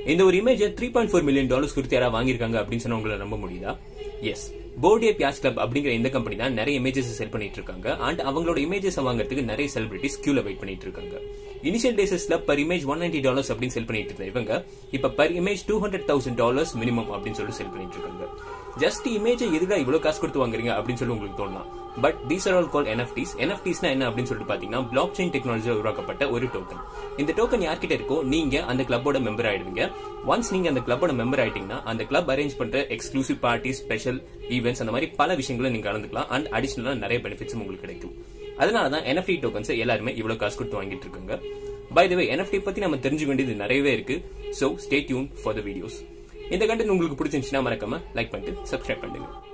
இந்த ஒரு இமேஜை three point four million dollars கொடுத்து யாராவது வாங்கியிருக்காங்க அப்படின்னு சொன்னா உங்களை நம்ப முடியுதா எஸ் போர்டே பியாஸ் கிளப் அப்படிங்கிற இந்த கம்பெனி தான் நிறைய இமேஜஸ் செல் பண்ணிட்டு இருக்காங்க அண்ட் அவங்களோட இமேஜஸ் வாங்குறதுக்கு நிறைய செலிபிரிட்டிஸ் கியூல வெயிட் பண்ணிட்டு இருக்காங்க இனிஷியல் டேசஸ்ல per image one ninety dollars அப்படின்னு செல் பண்ணிட்டு இருந்த இவங்க இப்ப per image two hundred thousand dollars minimum அப்படின்னு சொல்லிட்டு செல் பண்ணிட்டு இருக்காங்க ஜஸ்ட் இமேஜ் எதுக்கா இவ்வளவு காசு கொடுத்து வாங்குறீங்க அப்படின்னு சொல்லி உங்களுக்கு தோணலாம் but these are all call NFTs என்எஃப்டிஸ்னா என்ன அப்படின்னு சொல்லிட்டு பாத்தீங்கன்னா பிளாக் செயின் டெக்னாலஜியில் உருவாக்கப்பட்ட ஒரு டோக்கன் இந்த டோக்கன் யார்கிட்ட இருக்கோ நீங்க அந்த கிளப்போட மெம்பர் ஆயிடுவீங்க ஒன்ஸ் நீங்க அந்த கிளப்போட மெம்பர் ஆயிட்டீங்கன்னா அந்த கிளப் அரேஞ்ச் பண்ற எக்ஸ்க்ளூசிவ் பார்ட்டி ஸ்பெஷல் ஈவெண்ட்ஸ் அந்த மாதிரி பல விஷயங்களை நீங்க கலந்துக்கலாம் அண்ட் அடிஷனலா நிறைய பெனிஃபிட்ஸும் உங்களுக்கு கிடைக்கும் அதனால தான் என்எஃப்டி டோக்கன்ஸ் எல்லாருமே இவ்வளவு காசு கொடுத்து வாங்கிட்டு இருக்காங்க பை த வே என்எஃப்டி பத்தி நம்ம தெரிஞ்சுக்க வேண்டியது நிறையவே இருக்கு so stay tuned for the videos இந்த கண்டென்ட் உங்களுக்கு பிடிச்சிருந்துச்சுன்னா மறக்காம லைக் பண்ணிட்டு சப்ஸ்கிரைப் பண்ணுங்க